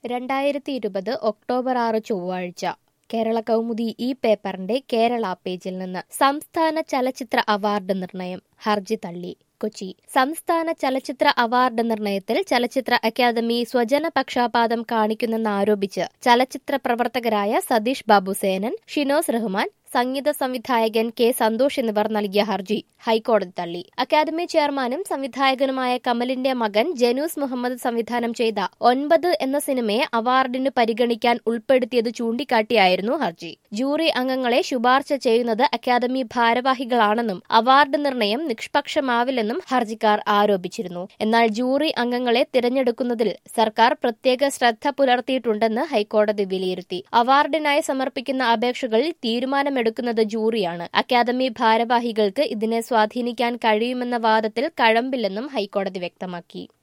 രണ്ടായിരത്തി ഇരുപത് ഒക്ടോബർ ആറ് ചൊവ്വാഴ്ച കേരള കൗമുദി ഈ പേപ്പറിന്റെ കേരള പേജിൽ നിന്ന് സംസ്ഥാന ചലച്ചിത്ര അവാർഡ് നിർണയം ഹർജി തള്ളി കൊച്ചി സംസ്ഥാന ചലച്ചിത്ര അവാർഡ് നിർണയത്തിൽ ചലച്ചിത്ര അക്കാദമി സ്വജന പക്ഷാപാതം കാണിക്കുന്നെന്നാരോപിച്ച് ചലച്ചിത്ര പ്രവർത്തകരായ സതീഷ് ബാബുസേനൻ ഷിനോസ് റഹ്മാൻ സംഗീത സംവിധായകൻ കെ സന്തോഷ് എന്നിവർ നൽകിയ ഹർജി ഹൈക്കോടതി തള്ളി അക്കാദമി ചെയർമാനും സംവിധായകനുമായ കമലിന്റെ മകൻ ജനൂസ് മുഹമ്മദ് സംവിധാനം ചെയ്ത ഒൻപത് എന്ന സിനിമയെ അവാർഡിന് പരിഗണിക്കാൻ ഉൾപ്പെടുത്തിയത് ചൂണ്ടിക്കാട്ടിയായിരുന്നു ഹർജി ജൂറി അംഗങ്ങളെ ശുപാർശ ചെയ്യുന്നത് അക്കാദമി ഭാരവാഹികളാണെന്നും അവാർഡ് നിർണയം നിഷ്പക്ഷമാവില്ലെന്നും ഹർജിക്കാർ ആരോപിച്ചിരുന്നു എന്നാൽ ജൂറി അംഗങ്ങളെ തിരഞ്ഞെടുക്കുന്നതിൽ സർക്കാർ പ്രത്യേക ശ്രദ്ധ പുലർത്തിയിട്ടുണ്ടെന്ന് ഹൈക്കോടതി വിലയിരുത്തി അവാർഡിനായി സമർപ്പിക്കുന്ന അപേക്ഷകളിൽ തീരുമാനമെടുക്കുന്നത് ജൂറിയാണ് അക്കാദമി ഭാരവാഹികൾക്ക് ഇതിനെ സ്വാധീനിക്കാൻ കഴിയുമെന്ന വാദത്തിൽ കഴമ്പില്ലെന്നും ഹൈക്കോടതി വ്യക്തമാക്കി